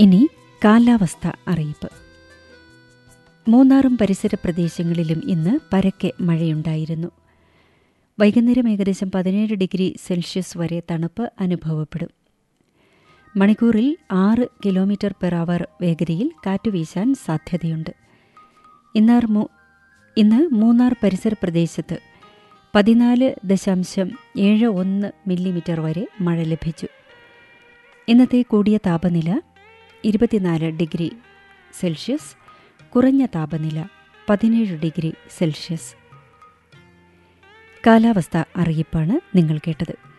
ഇനി കാലാവസ്ഥ അറിയിപ്പ് മൂന്നാറും പരിസര പ്രദേശങ്ങളിലും ഇന്ന് പരക്കെ മഴയുണ്ടായിരുന്നു വൈകുന്നേരം ഏകദേശം പതിനേഴ് ഡിഗ്രി സെൽഷ്യസ് വരെ തണുപ്പ് അനുഭവപ്പെടും മണിക്കൂറിൽ ആറ് കിലോമീറ്റർ പെർ അവർ വേഗതയിൽ കാറ്റുവീശാൻ സാധ്യതയുണ്ട് ഇന്നാർ മൂ ഇന്ന് മൂന്നാർ പരിസര പ്രദേശത്ത് പതിനാല് ദശാംശം ഏഴ് ഒന്ന് മില്ലിമീറ്റർ വരെ മഴ ലഭിച്ചു ഇന്നത്തെ കൂടിയ താപനില ഇരുപത്തിനാല് ഡിഗ്രി സെൽഷ്യസ് കുറഞ്ഞ താപനില പതിനേഴ് ഡിഗ്രി സെൽഷ്യസ് കാലാവസ്ഥ അറിയിപ്പാണ് നിങ്ങൾ കേട്ടത്